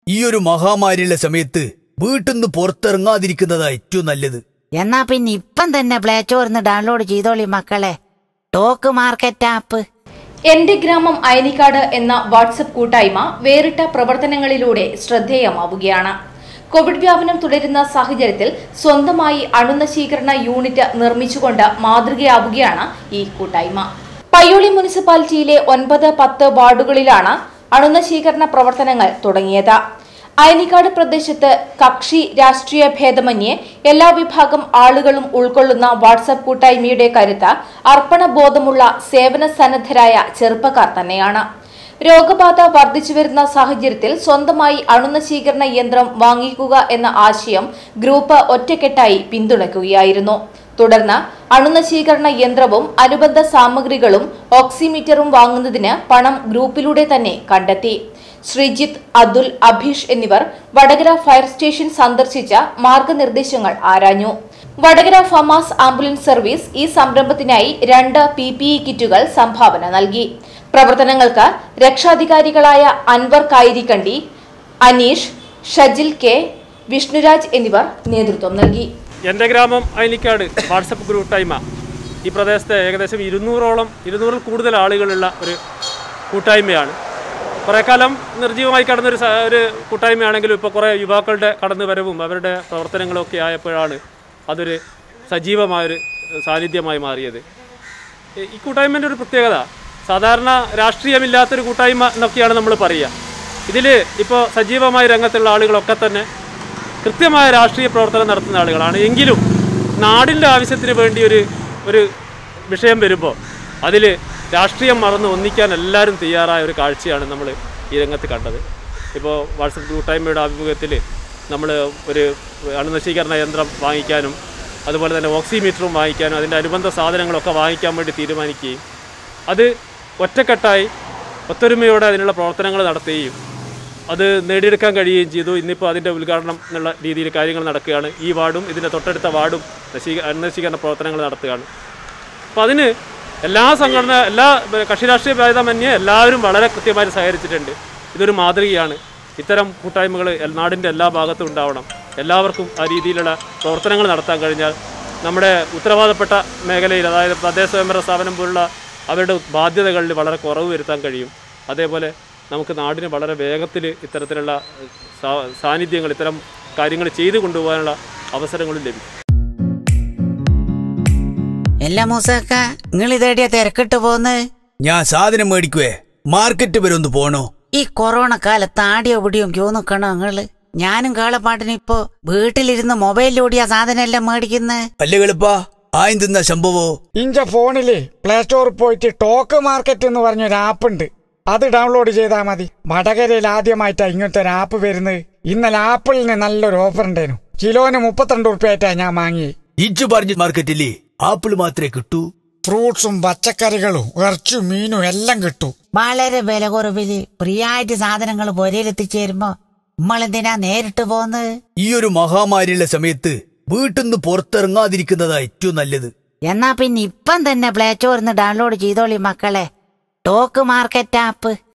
ഈ ഒരു മഹാമാരിയുള്ള സമയത്ത് വീട്ടിൽ നിന്ന് പുറത്തിറങ്ങാതിരിക്കുന്നതാ ഏറ്റവും നല്ലത് എന്നാ പിന്നെ ഇപ്പം തന്നെ പ്ലേ സ്റ്റോറിന്ന് ഡൗൺലോഡ് ചെയ്തോളി മക്കളെ ടോക്ക് മാർക്കറ്റ് ആപ്പ് എന്റെ ഗ്രാമം അയനിക്കാട് എന്ന വാട്സപ്പ് കൂട്ടായ്മ വേറിട്ട പ്രവർത്തനങ്ങളിലൂടെ ശ്രദ്ധേയമാവുകയാണ് കോവിഡ് വ്യാപനം തുടരുന്ന സാഹചര്യത്തിൽ സ്വന്തമായി അണുനശീകരണ യൂണിറ്റ് നിർമ്മിച്ചുകൊണ്ട് മാതൃകയാവുകയാണ് ഈ കൂട്ടായ്മ പയ്യോളി മുനിസിപ്പാലിറ്റിയിലെ ഒൻപത് പത്ത് വാർഡുകളിലാണ് അണുനശീകരണ പ്രവർത്തനങ്ങൾ തുടങ്ങിയത് അയനിക്കാട് പ്രദേശത്ത് കക്ഷി രാഷ്ട്രീയ ഭേദമന്യേ എല്ലാ വിഭാഗം ആളുകളും ഉൾക്കൊള്ളുന്ന വാട്സപ്പ് കൂട്ടായ്മയുടെ കരുത്ത് അർപ്പണബോധമുള്ള സേവന സന്നദ്ധരായ ചെറുപ്പക്കാർ തന്നെയാണ് രോഗബാധ വർദ്ധിച്ചുവരുന്ന സാഹചര്യത്തിൽ സ്വന്തമായി അണുനശീകരണ യന്ത്രം വാങ്ങിക്കുക എന്ന ആശയം ഗ്രൂപ്പ് ഒറ്റക്കെട്ടായി പിന്തുണയ്ക്കുകയായിരുന്നു തുടർന്ന് അണുനശീകരണ യന്ത്രവും അനുബന്ധ സാമഗ്രികളും ഓക്സിമീറ്ററും വാങ്ങുന്നതിന് പണം ഗ്രൂപ്പിലൂടെ തന്നെ കണ്ടെത്തി ശ്രീജിത്ത് അതുൽ അഭീഷ് എന്നിവർ വടകര ഫയർ സ്റ്റേഷൻ സന്ദർശിച്ച മാർഗനിർദ്ദേശങ്ങൾ ആരാഞ്ഞു വടകര ഫമാസ് ആംബുലൻസ് സർവീസ് ഈ സംരംഭത്തിനായി രണ്ട് പി പി ഇ കിറ്റുകൾ സംഭാവന നൽകി പ്രവർത്തനങ്ങൾക്ക് രക്ഷാധികാരികളായ അൻവർ കായിരിക്കണ്ടി അനീഷ് ഷജിൽ കെ വിഷ്ണുരാജ് എന്നിവർ നേതൃത്വം നൽകി എൻ്റെ ഗ്രാമം അയനിക്കാട് വാട്സപ്പ് ഗ്രൂപ്പ് ടൈമ ഈ പ്രദേശത്തെ ഏകദേശം ഇരുന്നൂറോളം ഇരുന്നൂറിൽ കൂടുതൽ ആളുകളുള്ള ഒരു കൂട്ടായ്മയാണ് കുറേ കാലം നിർജ്ജീവമായി കടന്നൊരു സ- ഒരു കൂട്ടായ്മയാണെങ്കിലും ഇപ്പോൾ കുറേ യുവാക്കളുടെ കടന്നു വരവും അവരുടെ പ്രവർത്തനങ്ങളൊക്കെ ആയപ്പോഴാണ് അതൊരു സജീവമായൊരു സാന്നിധ്യമായി മാറിയത് ഈ- ഈ കൂട്ടായ്മൻ്റെ ഒരു പ്രത്യേകത സാധാരണ രാഷ്ട്രീയമില്ലാത്തൊരു കൂട്ടായ്മ എന്നൊക്കെയാണ് നമ്മൾ പറയുക ഇതിൽ ഇപ്പോൾ സജീവമായ രംഗത്തുള്ള ആളുകളൊക്കെ തന്നെ കൃത്യമായ രാഷ്ട്രീയ പ്രവർത്തനം നടത്തുന്ന ആളുകളാണ് എങ്കിലും നാടിൻ്റെ ആവശ്യത്തിന് വേണ്ടി ഒരു ഒരു വിഷയം വരുമ്പോൾ അതിൽ രാഷ്ട്രീയം മറന്ന് ഒന്നിക്കാൻ എല്ലാവരും തയ്യാറായ ഒരു കാഴ്ചയാണ് നമ്മൾ ഈ രംഗത്ത് കണ്ടത് ഇപ്പോൾ വാട്സപ്പ് കൂട്ടായ്മയുടെ ആഭിമുഖ്യത്തിൽ നമ്മൾ ഒരു അണുനശീകരണ യന്ത്രം വാങ്ങിക്കാനും അതുപോലെ തന്നെ ഓക്സിമീറ്ററും വാങ്ങിക്കാനും അതിൻ്റെ അനുബന്ധ സാധനങ്ങളൊക്കെ വാങ്ങിക്കാൻ വേണ്ടി തീരുമാനിക്കുകയും അത് ഒറ്റക്കെട്ടായി ഒത്തൊരുമയോടെ അതിനുള്ള പ്രവർത്തനങ്ങൾ നടത്തുകയും അത് നേടിയെടുക്കാൻ കഴിയുകയും ചെയ്തു ഇന്നിപ്പോൾ അതിൻ്റെ ഉദ്ഘാടനം എന്നുള്ള രീതിയിൽ കാര്യങ്ങൾ നടക്കുകയാണ് ഈ വാർഡും ഇതിൻ്റെ തൊട്ടടുത്ത വാർഡും നശീക അന്വേഷീകരണ പ്രവർത്തനങ്ങൾ നടത്തുകയാണ് അപ്പോൾ അതിന് എല്ലാ സംഘടന എല്ലാ ഏഹ്, കക്ഷി രാഷ്ട്രീയ ഭേദമന്യേ എല്ലാവരും വളരെ കൃത്യമായി സഹകരിച്ചിട്ടുണ്ട് ഇതൊരു മാതൃകയാണ് ഇത്തരം കൂട്ടായ്മകൾ എൽ- നാടിൻ്റെ എല്ലാ ഭാഗത്തും ഉണ്ടാവണം എല്ലാവർക്കും ആ രീതിയിലുള്ള പ്രവർത്തനങ്ങൾ നടത്താൻ കഴിഞ്ഞാൽ നമ്മുടെ ഉത്തരവാദപ്പെട്ട മേഖലയിൽ അതായത് തദ്ദേശ സ്വയംഭരണ സ്ഥാപനം പോലുള്ള അവരുടെ ബാധ്യതകളിൽ വളരെ കുറവ് വരുത്താൻ കഴിയും അതേപോലെ നമുക്ക് നാടിന് വളരെ വേഗത്തിൽ ഇത്തരത്തിലുള്ള ഏഹ്, സാ- സാന്നിധ്യങ്ങൾ ഇത്തരം കാര്യങ്ങൾ ചെയ്തു കൊണ്ടുപോകാനുള്ള അവസരങ്ങളും ലഭിക്കും എല്ലാ മൂസക്ക നിങ്ങൾ ഇതേടിയ തിരക്കിട്ട് പോന്ന് ഞാൻ സാധനം മേടിക്കുവേ മാർക്കറ്റ് വരെ ഒന്ന് പോണോ ഈ കൊറോണ കാലത്ത് ആടിയോ പിടിയോ ക്യൂ നിക്കണോ നിങ്ങള് ഞാനും കാളപ്പാട്ടിന് ഇപ്പോ വീട്ടിലിരുന്ന് മൊബൈലിലൂടിയാ സാധനം എല്ലാം മേടിക്കുന്നത് അല്ലേ കളിപ്പാ ആയും തിന്ന സംഭവോ ഇഞ്ച ഫോണില് പ്ലേ സ്റ്റോറിൽ പോയിട്ട് ടോക്ക് മാർക്കറ്റ് എന്ന് പറഞ്ഞൊരു ആപ്പ് ഉണ്ട് അത് ഡൗൺലോഡ് ചെയ്താൽ മതി വടകരയിൽ ആദ്യമായിട്ടാ ഇങ്ങനത്തെ ഒരു ആപ്പ് വരുന്നത് ഇന്നലെ ആപ്പിളിന് നല്ലൊരു ഓഫർ ഉണ്ടായിരുന്നു കിലോന് മുപ്പത്തിരണ്ട് ഉറുപ്പ്യായിട്ടാ ഞാൻ വാങ്ങി ഇജ്ജ് പറഞ്ഞ മാർക്കറ്റില്ലേ ആപ്പിൾ മാത്രമേ കിട്ടൂ ഫ്രൂട്ട്സും പച്ചക്കറികളും ഇറച്ചും മീനും എല്ലാം കിട്ടും വളരെ വില കുറവില് ഫ്രീയായിട്ട് സാധനങ്ങൾ പൊരയിലെത്തിച്ചേരുമ്പോ നമ്മളെന്തിനാ നേരിട്ട് പോന്ന് ഈ ഒരു മഹാമാരിയുള്ള സമയത്ത് വീട്ടിൽ നിന്ന് പുറത്തിറങ്ങാതിരിക്കുന്നതാ ഏറ്റവും നല്ലത് എന്നാ പിന്നെ ഇപ്പം തന്നെ പ്ലേ സ്റ്റോറിന്ന് ഡൗൺലോഡ് ചെയ്തോളി മക്കളെ ടോക്ക് മാർക്കറ്റ് ആപ്പ്